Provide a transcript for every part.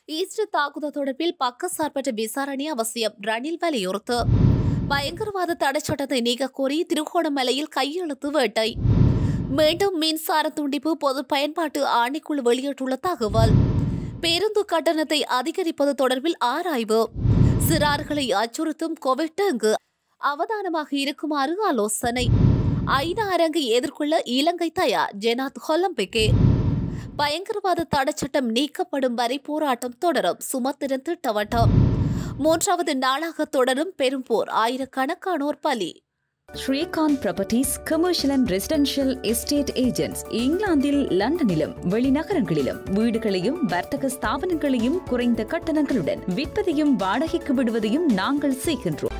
Easter தாக்குதல் தொடர்பில் பக்கசார்பற்ற விசாரணை அவசியம் ரணில் வலியுறுத்து பயங்கரவாத தடைச்சட்டத்தை நீக்க கோரி திருகோணமலையில் கையெழுத்து வேட்டை மீண்டும் மின்சார துண்டிப்பு பொது பயன்பாட்டு ஆணைக்குழு வெளியிட்டுள்ள தகவல் பேருந்து கட்டணத்தை அதிகரிப்பது தொடர்பில் ஆராய்வு சிறார்களை அச்சுறுத்தும் கோவிட் டெங்கு அவதானமாக இருக்குமாறு ஆலோசனை ஐநா அரங்கை எதிர்கொள்ள இலங்கை தயார் ஜெனாத் ஒலிம்பிக்கே பயங்கரவாத தடைச்சட்டம் நீக்கப்படும் வரை போராட்டம் தொடரும் சுமத்திரன் திட்டவட்டம் மூன்றாவது நாளாக தொடரும் பெரும் போர் ஆயிரக்கணக்கானோர் பலி Srikanth properties commercial and residential estate agents இங்கிலாந்தில் லண்டனிலும் வெளிநகரங்களிலும் வீடுகளையும் வர்த்தக ஸ்தாபனங்களையும் குறைந்த கட்டணங்களுடன் விற்பதையும் வாடகைக்கு விடுவதையும் நாங்கள் செய்கின்றோம்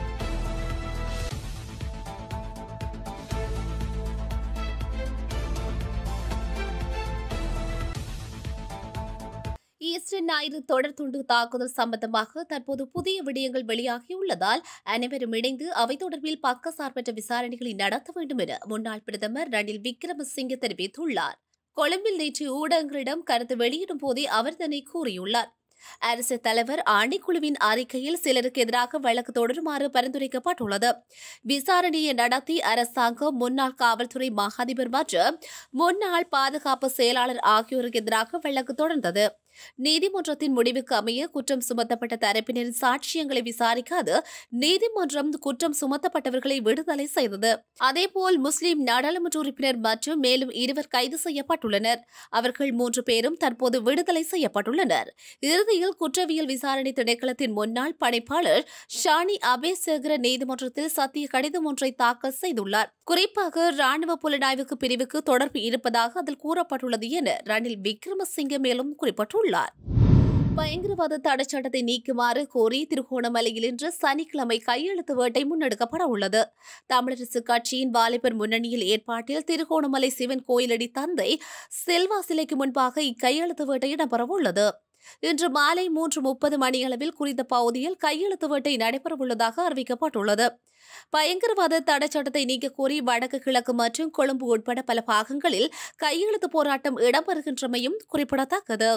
ஈஸ்டர் ஞாயிறு தொடர் துண்டு தாக்குதல் சம்பந்தமாக தற்போது புதிய விடயங்கள் வெளியாகியுள்ளதால் அனைவரும் இணைந்து அவை தொடர்பில் பக்கசார்பற்ற விசாரணைகளை நடத்த வேண்டும் என முன்னாள் பிரதமர் ரணில் விக்ரமசிங்கே தெரிவித்துள்ளார் கொழும்பில் நேற்று ஊடகங்களிடம் கருத்து வெளியிடும் போதே அவர் இதனை கூறியுள்ளார் அரசு தலைவர் ஆணைக்குழுவின் அறிக்கையில் சிலருக்கு எதிராக வழக்கு தொடருமாறு பரிந்துரைக்கப்பட்டுள்ளது விசாரணையை நடத்தி அரசாங்கம் முன்னாள் காவல்துறை மகாதிபர் மற்றும் முன்னாள் பாதுகாப்பு செயலாளர் ஆகியோருக்கு எதிராக வழக்கு தொடர்ந்தது நீதிமன்றத்தின் முடிவுக்கு அமைய குற்றம் சுமத்தப்பட்ட தரப்பினரின் சாட்சியங்களை விசாரிக்காது நீதிமன்றம் குற்றம் சுமத்தப்பட்டவர்களை விடுதலை செய்தது அதேபோல் முஸ்லிம் நாடாளுமன்ற உறுப்பினர் மற்றும் மேலும் இருவர் கைது செய்யப்பட்டுள்ளனர் அவர்கள் மூன்று பேரும் தற்போது விடுதலை செய்யப்பட்டுள்ளனர் இறுதியில் குற்றவியல் விசாரணை திணைக்களத்தின் முன்னாள் பணிப்பாளர் ஷானி அபேசேகர நீதிமன்றத்தில் சத்திய கடிதம் ஒன்றை தாக்கல் செய்துள்ளார் குறிப்பாக ராணுவ புலனாய்வுக்கு பிரிவுக்கு தொடர்பு இருப்பதாக அதில் கூறப்பட்டுள்ளது என ரணில் விக்ரமசிங்கே மேலும் குறிப்பிட்டுள்ளார் பயங்கரவாத தடைச்சட்டத்தை நீக்குமாறு கோரி திருகோணமலையில் இன்று சனிக்கிழமை கையெழுத்து வேட்டை முன்னெடுக்கப்பட உள்ளது தமிழரசு கட்சியின் வாலிபர் முன்னணியில் ஏற்பாட்டில் திருகோணமலை சிவன் கோயிலடி தந்தை செல்வா சிலைக்கு முன்பாக இக்கையெழுத்து வேட்டை இடம்பெறவுள்ளது இன்று மாலை மூன்று முப்பது மணியளவில் குறித்த பகுதியில் கையெழுத்து வேட்டை நடைபெறவுள்ளதாக அறிவிக்கப்பட்டுள்ளது பயங்கரவாத தடைச்சட்டத்தை நீக்க கோரி வடக்கு கிழக்கு மற்றும் கொழும்பு உட்பட பல பாகங்களில் கையெழுத்து போராட்டம் இடம்பெறுகின்றமையும் குறிப்பிடத்தக்கது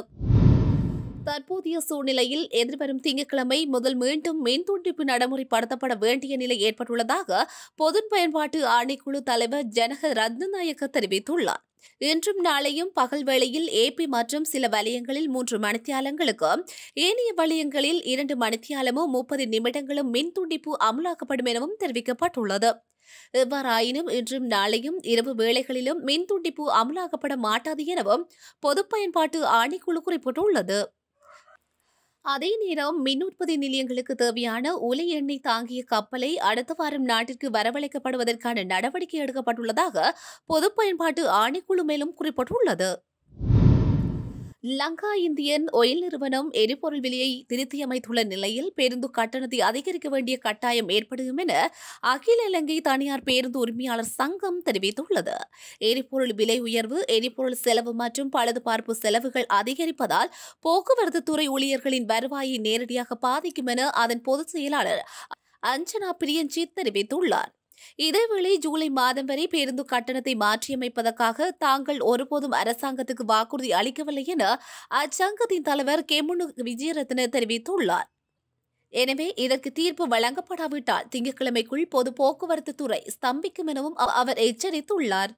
தற்போதைய சூழ்நிலையில் எதிர்வரும் திங்கட்கிழமை முதல் மீண்டும் மின் துண்டிப்பு நடைமுறைப்படுத்தப்பட வேண்டிய நிலை ஏற்பட்டுள்ளதாக பொது பயன்பாட்டு ஆணைக்குழு தலைவர் ஜனக ரத்னநாயக்க தெரிவித்துள்ளார் இன்றும் நாளையும் பகல் வேளையில் ஏபி மற்றும் சில வலயங்களில் மூன்று மணித்தியாலங்களுக்கும் ஏனைய வலயங்களில் இரண்டு மணித்தியாலமும் முப்பது நிமிடங்களும் மின் துண்டிப்பு அமலாக்கப்படும் எனவும் தெரிவிக்கப்பட்டுள்ளது எவ்வாறாயினும் இன்றும் நாளையும் இரவு வேளைகளிலும் மின் துண்டிப்பு அமலாக்கப்பட மாட்டாது எனவும் பொது பயன்பாட்டு ஆணைக்குழு குறிப்பிட்டுள்ளது அதே நேரம் மின் உற்பத்தி நிலையங்களுக்கு தேவையான உலை எண்ணெய் தாங்கிய கப்பலை அடுத்த வாரம் நாட்டிற்கு வரவழைக்கப்படுவதற்கான நடவடிக்கை எடுக்கப்பட்டுள்ளதாக பொது பயன்பாட்டு ஆணைக்குழு மேலும் குறிப்பிட்டுள்ளது லங்கா இந்தியன் ஒயில் நிறுவனம் எரிபொருள் விலையை திருத்தியமைத்துள்ள நிலையில் பேருந்து கட்டணத்தை அதிகரிக்க வேண்டிய கட்டாயம் ஏற்படும் என அகில இலங்கை தனியார் பேருந்து உரிமையாளர் சங்கம் தெரிவித்துள்ளது எரிபொருள் விலை உயர்வு எரிபொருள் செலவு மற்றும் பழுதுபார்ப்பு செலவுகள் அதிகரிப்பதால் போக்குவரத்து துறை ஊழியர்களின் வருவாயை நேரடியாக பாதிக்கும் என அதன் பொதுச் செயலாளர் அஞ்சனா பிரியஞ்சித் தெரிவித்துள்ளார் இதேவேளை ஜூலை மாதம் வரை பேருந்து கட்டணத்தை மாற்றியமைப்பதற்காக தாங்கள் ஒருபோதும் அரசாங்கத்துக்கு வாக்குறுதி அளிக்கவில்லை என அச்சங்கத்தின் தலைவர் கெமுனு விஜயரத்ன தெரிவித்துள்ளார் எனவே இதற்கு தீர்ப்பு வழங்கப்படாவிட்டால் திங்கட்கிழமைக்குள் பொது போக்குவரத்து துறை ஸ்தம்பிக்கும் எனவும் அவ- அவர் எச்சரித்துள்ளார்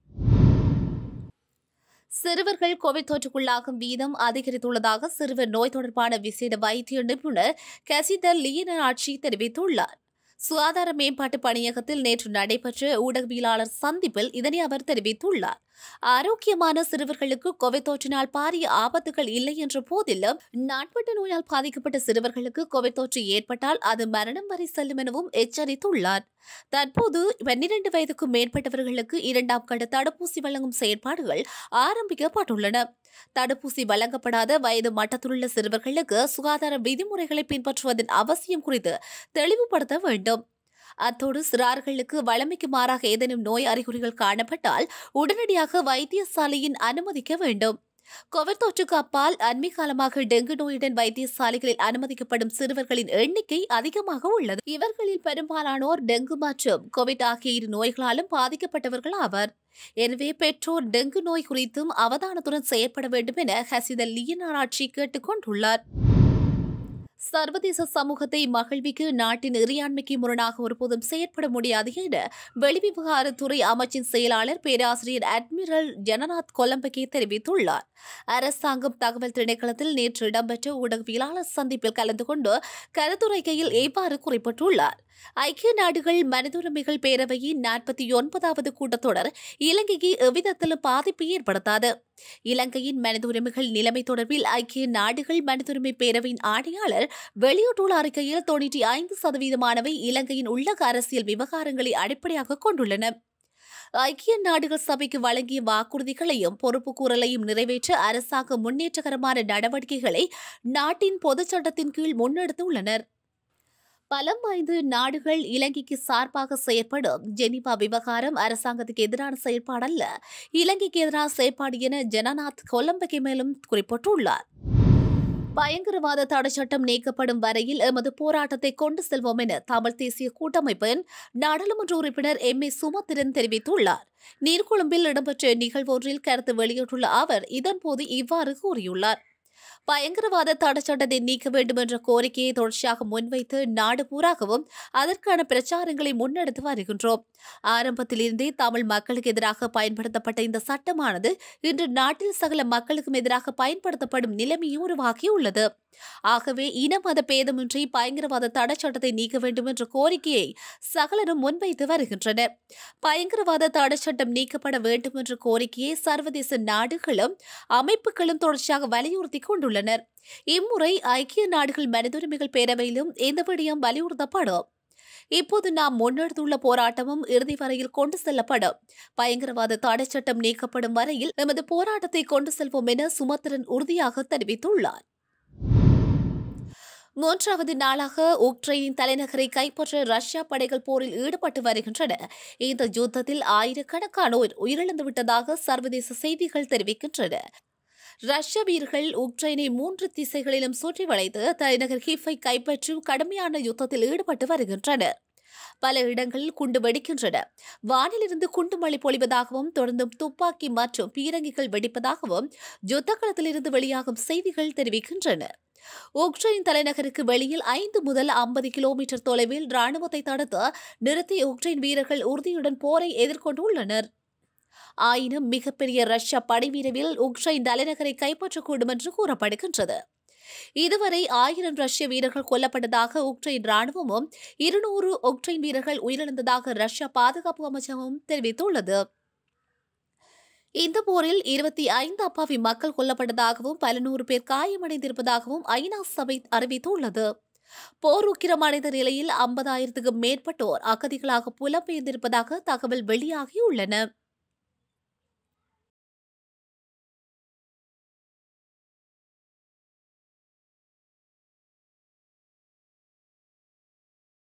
சிறுவர்கள் கோவிட் தொற்றுக்குள்ளாகும் வீதம் அதிகரித்துள்ளதாக சிறுவர் நோய் தொடர்பான விசேட வைத்திய நிபுணர் கசிதர் லியனாட்சி தெரிவித்துள்ளார் சுகாதார மேம்பாட்டு பணியகத்தில் நேற்று நடைபெற்ற ஊடகவியலாளர் சந்திப்பில் இதனை அவர் தெரிவித்துள்ளார் ஆரோக்கியமான சிறுவர்களுக்கு கோவிட் தொற்றினால் பாரிய ஆபத்துகள் இல்லை என்ற போதிலும் நாட்பட்ட நோயால் பாதிக்கப்பட்ட சிறுவர்களுக்கு கோவிட் தொற்று ஏற்பட்டால் அது மரணம் வரை செல்லும் எனவும் எச்சரித்துள்ளார் தற்போது பன்னிரண்டு வயதுக்கும் மேற்பட்டவர்களுக்கு இரண்டாம் கட்ட தடுப்பூசி வழங்கும் செயற்பாடுகள் ஆரம்பிக்கப்பட்டுள்ளன தடுப்பூசி வழங்கப்படாத வயது மட்டத்திலுள்ள சிறுவர்களுக்கு சுகாதார விதிமுறைகளை பின்பற்றுவதன் அவசியம் குறித்து தெளிவுபடுத்த வேண்டும் அத்தோடு சிறார்களுக்கு வழமைக்கு மாறாக ஏதேனும் நோய் அறிகுறிகள் காணப்பட்டால் உடனடியாக வைத்தியசாலையின் அனுமதிக்க வேண்டும் கோவிட் தொற்றுக்கு அப்பால் அண்மை காலமாக டெங்கு நோயுடன் வைத்தியசாலைகளில் அனுமதிக்கப்படும் சிறுவர்களின் எண்ணிக்கை அதிகமாக உள்ளது இவர்களில் பெரும்பாலானோர் டெங்கு மற்றும் கோவிட் ஆகிய இரு நோய்களாலும் பாதிக்கப்பட்டவர்கள் ஆவர் எனவே பெற்றோர் டெங்கு நோய் குறித்தும் அவதானத்துடன் செயற்பட வேண்டும் என ஹசித லியனாராட்சி கேட்டுக் கொண்டுள்ளார் சர்வதேச சமூகத்தை மகிழ்விக்கு நாட்டின் இறையாண்மைக்கு முரணாக ஒருபோதும் செயற்பட முடியாது என வெளிவிவகாரத்துறை அமைச்சின் செயலாளர் பேராசிரியர் அட்மிரல் ஜனநாத் கொலம்பகே தெரிவித்துள்ளார் அரசாங்கம் தகவல் திணைக்களத்தில் நேற்று இடம்பெற்ற ஊடகவியலாளர் சந்திப்பில் கலந்து கொண்டு கருத்துரைக்கையில் இவ்வாறு குறிப்பிட்டுள்ளார் ஐக்கிய நாடுகள் மனித உரிமைகள் பேரவையின் நாற்பத்தி ஒன்பதாவது கூட்டத்தொடர் இலங்கைக்கு எவ்விதத்திலும் பாதிப்பை ஏற்படுத்தாது இலங்கையின் மனித உரிமைகள் நிலைமை தொடர்பில் ஐக்கிய நாடுகள் மனித உரிமை பேரவையின் ஆணையாளர் வெளியிட்டுள்ள அறிக்கையில் தொன்னூற்றி ஐந்து சதவீதமானவை இலங்கையின் உள்ளக அரசியல் விவகாரங்களை அடிப்படையாக கொண்டுள்ளன ஐக்கிய நாடுகள் சபைக்கு வழங்கிய வாக்குறுதிகளையும் பொறுப்புக்கூறலையும் நிறைவேற்ற அரசாங்கம் முன்னேற்றகரமான நடவடிக்கைகளை நாட்டின் பொதுச் சட்டத்தின் கீழ் முன்னெடுத்துள்ளனர் பலம் வாய்ந்த நாடுகள் இலங்கைக்கு சார்பாக செயற்படும் ஜெனிவா விவகாரம் அரசாங்கத்துக்கு எதிரான செயற்பாடல்ல இலங்கைக்கு எதிரான செயற்பாடு என ஜனநாத் கொலம்பகை மேலும் குறிப்பிட்டுள்ளார் பயங்கரவாத தடை சட்டம் நீக்கப்படும் வரையில் எமது போராட்டத்தை கொண்டு செல்வோம் என தமிழ் தேசிய கூட்டமைப்பின் நாடாளுமன்ற உறுப்பினர் எம் ஏ சுமத்திரன் தெரிவித்துள்ளார் நீர்கொழும்பில் இடம்பெற்ற நிகழ்வொன்றில் கருத்து வெளியிட்டுள்ள அவர் இதன்போது இவ்வாறு கூறியுள்ளார் பயங்கரவாத தடை சட்டத்தை நீக்க வேண்டும் என்ற கோரிக்கையை தொடர்ச்சியாக முன்வைத்து நாடு பூராகவும் அதற்கான பிரச்சாரங்களை முன்னெடுத்து வருகின்றோம் ஆரம்பத்திலிருந்தே தமிழ் மக்களுக்கு எதிராக பயன்படுத்தப்பட்ட இந்த சட்டமானது இன்று நாட்டில் சகல மக்களுக்கும் எதிராக பயன்படுத்தப்படும் நிலைமையும் உருவாகியுள்ளது ஆகவே இன மத பேதமின்றி பயங்கரவாத தடை சட்டத்தை நீக்க வேண்டும் என்ற கோரிக்கையை சகலரும் முன்வைத்து வருகின்றனர் பயங்கரவாத தடை சட்டம் நீக்கப்பட வேண்டும் என்ற கோரிக்கையை சர்வதேச நாடுகளும் அமைப்புகளும் தொடர்ச்சியாக வலியுறுத்தி கொண்டுள்ளனர் இம்முறை ஐக்கிய நாடுகள் மனித உரிமைகள் பேரவையிலும் இந்த விடயம் வலியுறுத்தப்படும் இப்போது நாம் முன்னெடுத்துள்ள போராட்டமும் இறுதி வரையில் கொண்டு செல்லப்படும் பயங்கரவாத தடை சட்டம் நீக்கப்படும் வரையில் எமது போராட்டத்தை கொண்டு செல்வோம் என சுமத்திரன் உறுதியாக தெரிவித்துள்ளார் மூன்றாவது நாளாக உக்ரைனின் தலைநகரை கைப்பற்ற ரஷ்யா படைகள் போரில் ஈடுபட்டு வருகின்றன இந்த யுத்தத்தில் ஆயிரக்கணக்கானோர் உயிரிழந்து விட்டதாக சர்வதேச செய்திகள் தெரிவிக்கின்றன ரஷ்ய வீரர்கள் உக்ரைனை மூன்று திசைகளிலும் சுற்றி வளைத்து தலைநகர் ஹிஃபை கைப்பற்றும் கடுமையான யுத்தத்தில் ஈடுபட்டு வருகின்றனர் பல இடங்களில் குண்டு வெடிக்கின்றன வானிலிருந்து குண்டு மழை பொழிவதாகவும் தொடர்ந்தும் துப்பாக்கி மற்றும் பீரங்கிகள் வெடிப்பதாகவும் யுத்தகளத்திலிருந்து வெளியாகும் செய்திகள் தெரிவிக்கின்றன உக்ரைன் தலைநகருக்கு வெளியில் ஐந்து முதல் ஐம்பது கிலோமீட்டர் தொலைவில் ராணுவத்தை தடுத்து நிறுத்திய உக்ரைன் வீரர்கள் உறுதியுடன் போரை எதிர்கொண்டுள்ளனர் ஆயினும் மிகப்பெரிய ரஷ்ய படைவீரவில் உக்ரைன் தலைநகரை கைப்பற்றக்கூடும் என்று கூறப்படுகின்றது இதுவரை ஆயிரம் ரஷ்ய வீரர்கள் கொல்லப்பட்டதாக உக்ரைன் ராணுவமும் இருநூறு உக்ரைன் வீரர்கள் உயிரிழந்ததாக ரஷ்ய பாதுகாப்பு அமைச்சகமும் தெரிவித்துள்ளது இந்த போரில் இருபத்தி ஐந்து அப்பாவி மக்கள் கொல்லப்பட்டதாகவும் பல நூறு பேர் காயமடைந்திருப்பதாகவும் ஐநா சபை அறிவித்துள்ளது போர் உக்கிரமடைந்த நிலையில் ஐம்பதாயிரத்துக்கும் மேற்பட்டோர் அகதிகளாக புலம்பெயர்ந்திருப்பதாக தகவல் வெளியாகியுள்ளன